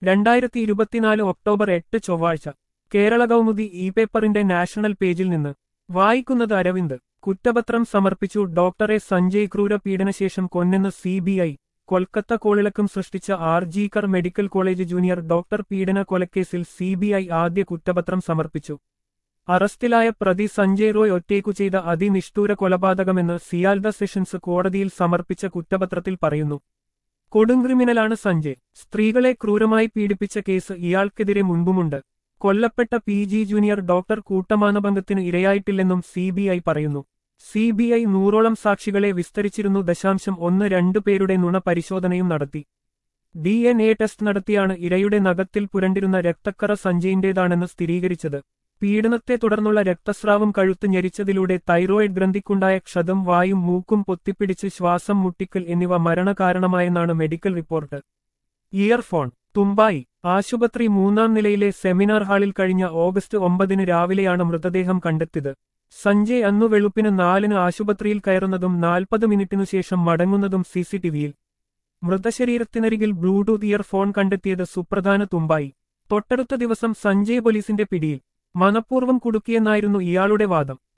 രണ്ടായിരത്തി ഇരുപത്തിനാല് ഒക്ടോബർ എട്ട് ചൊവ്വാഴ്ച കേരള കൗമുദി ഇ പേപ്പറിന്റെ നാഷണൽ പേജിൽ നിന്ന് വായിക്കുന്നത് അരവിന്ദ് കുറ്റപത്രം സമർപ്പിച്ചു ഡോക്ടറെ സഞ്ജയ് ക്രൂര പീഡനശേഷം കൊന്നെന്ന് സി ബി ഐ കൊൽക്കത്ത കോളിളക്കം സൃഷ്ടിച്ച R ജീക്കർ medical college junior doctor പീഡന കൊലക്കേസിൽ സി ബി ഐ ആദ്യ കുറ്റപത്രം സമർപ്പിച്ചു അറസ്റ്റിലായ പ്രതി സഞ്ജയ് റോയ് ഒറ്റേക്കു ചെയ്ത അതിനിഷ്ഠൂര കൊലപാതകമെന്ന് സിയാൽദ സെഷൻസ് കോടതിയിൽ സമർപ്പിച്ച കുറ്റപത്രത്തിൽ പറയുന്നു കൊടുങ്ക്രിമിനലാണ് സഞ്ജയ് സ്ത്രീകളെ ക്രൂരമായി പീഡിപ്പിച്ച കേസ് ഇയാൾക്കെതിരെ മുൻപുമുണ്ട് കൊല്ലപ്പെട്ട പി ജി ജൂനിയർ ഡോക്ടർ കൂട്ടമാനഭംഗത്തിന് ഇരയായിട്ടില്ലെന്നും സി ബി ഐ പറയുന്നു സി ബി ഐ നൂറോളം സാക്ഷികളെ വിസ്തരിച്ചിരുന്നു ദശാംശം ഒന്ന് രണ്ടു പേരുടെ നുണ പരിശോധനയും നടത്തി ഡി എൻ എ ടെസ്റ്റ് നടത്തിയാണ് ഇരയുടെ നഖത്തിൽ പുരണ്ടിരുന്ന രക്തക്കറ സഞ്ജയിന്റേതാണെന്ന് സ്ഥിരീകരിച്ചത് പീഡനത്തെ തുടർന്നുള്ള രക്തസ്രാവം കഴുത്ത് ഞെരിച്ചതിലൂടെ തൈറോയിഡ് ഗ്രന്ഥിക്കുണ്ടായ ക്ഷതം വായും മൂക്കും പൊത്തിപ്പിടിച്ച് ശ്വാസം മുട്ടിക്കൽ എന്നിവ മരണകാരണമായെന്നാണ് മെഡിക്കൽ റിപ്പോർട്ട് ഇയർഫോൺ തുമ്പായി ആശുപത്രി മൂന്നാം നിലയിലെ സെമിനാർ ഹാളിൽ കഴിഞ്ഞ ഓഗസ്റ്റ് ഒമ്പതിന് രാവിലെയാണ് മൃതദേഹം കണ്ടെത്തിയത് സഞ്ജയ് അന്നു വെളുപ്പിന് നാലിന് ആശുപത്രിയിൽ കയറുന്നതും നാൽപ്പത് മിനിറ്റിനു ശേഷം മടങ്ങുന്നതും സിസിടിവിയിൽ മൃതശരീരത്തിനരികിൽ ബ്ലൂടൂത്ത് ഇയർഫോൺ കണ്ടെത്തിയത് സുപ്രധാന തുമ്പായി തൊട്ടടുത്ത ദിവസം സഞ്ജയ് പോലീസിന്റെ പിടിയിൽ മനഃപൂർവ്വം കുടുക്കിയെന്നായിരുന്നു ഇയാളുടെ വാദം